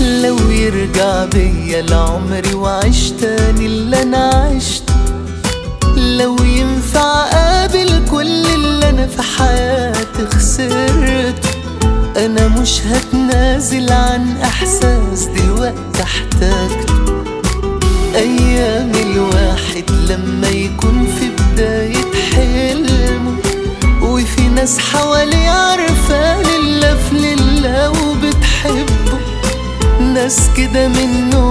لو يرجع بيا لعمري وعيش تاني اللي انا عشت لو ينفع اقابل كل اللي انا في حياتي خسرته انا مش هتنازل عن احساس دلوقتي احتاجته ايام الواحد لما يكون في بداية حلمه وفي ناس حواليه عارفة لله في لله وبتحبه ناس كده منه